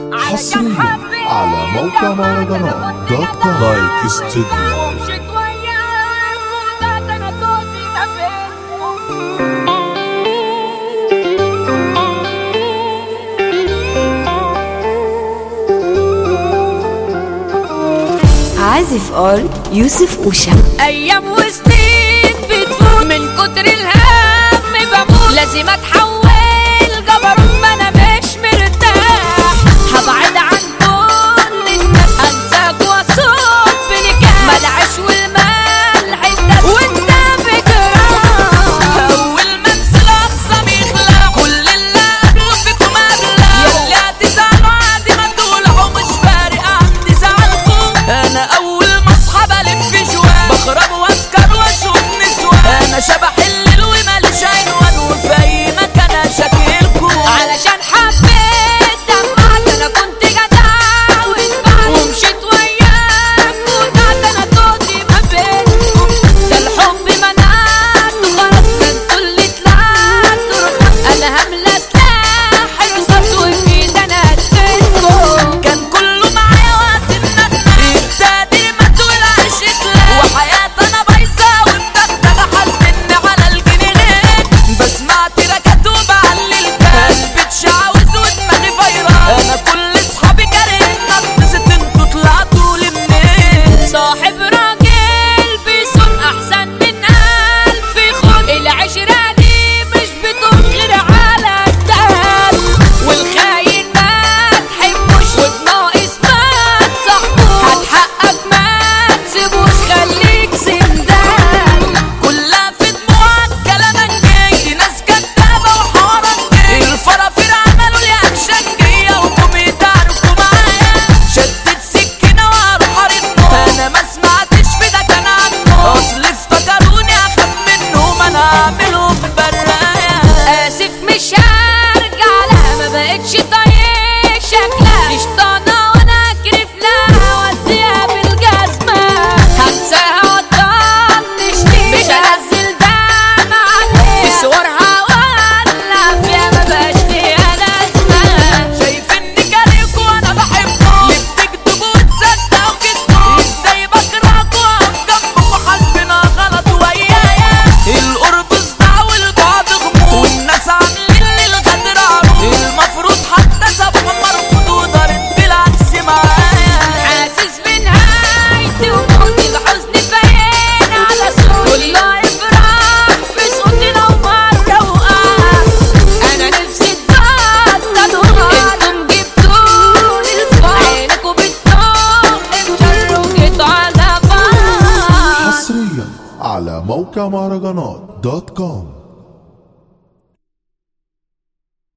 حصريا على موقع مهرجانات دوت كوم لايك استوديو ومشيت وياك وضعت انا صوتي ما بينكم عازف اول يوسف اوشا ايام وسنين بتفوت من كتر الهم بموت لازم اتحول جبروت ما انا مش مرتاح هبعد عن كل الناس انساك واصوت بنجاح ملعش والملح الدس وانت بجراح اول ما انزل اقسم يخلع كل اللي قبله فيكم ابلع يلي هتزعلوا عادي ما تقولوا مش فارق عندي زعلكم انا اول ما اصحى بلف شوال بخرب واسكر واشوف نسوان انا شبح الليل وماليش عنوان وفي اي مكان اشكلكم علشان حبيت دمعت انا كنت جدع واتبعت ومشيت وياك وضعت انا صوتي ما بينكم ده الحب منعته خلاص ده انتوا اللي طلعتوا رخاص انا هملى سلاح رصاص وبايد انا قتلكم كان كله معايا وقت الندمة التقدير مات والعيش اتلام وحياتي انا بايظة ومدغدغة حاسبني على الجنيهين بسمع تراكات وبعلي الكاس قلبي اتشعوذ ودماغي فايرة انا كل اصحابي كارهين نفست انتوا طلعتوا لي منين صاحب راجل بيصون احسن من الف خد العشرة دي مش بتقوم غير على الدهب والخاين ما تحبوش والناقص ما تصاحبوش هتحقق ما تسيبوش خليك سندان كلها في دموعك كلامك جاي دي ناس كدابة وحوارك الفرافير عملوا لي اكشن جاية وجم يتعاركوا معايا شدت سكينة واروح ارنهم انا ما سمعتش في ده كان عنه اصل افتكروني اخاف منهم انا اعملهم برايا اسف مش هرجع لها ما بقتش طايق شكلها شطانة وانا اكرف لها واديها بالجزمة هنساها واطنش ليها مش هنزل دم عليها في صورها ولا فيها ما بقاش ليها لازمة شايف اني كارهكوا وانا بحبكوا اللي بتكتبوا وتصدقوا كدبوا ازاي بكرهكوا واقف جنبكوا حاسبنا غلط ويايا القرب صداع والبعد غموض والناس عاملين لي الغدر عروض المفروض حتى سابهم مرفوض ودارت بالعكس معايا حاسس بنهايتي وموتي الحزن باين على صوتي كله يفرح في صوتي لو مرة وقع انا نفسي اتبطل وغار انتم جبتوني الفار عينكوا بتدوق انشر وجيتوا على بعض حصريا على موقع مهرجانات دوت كوم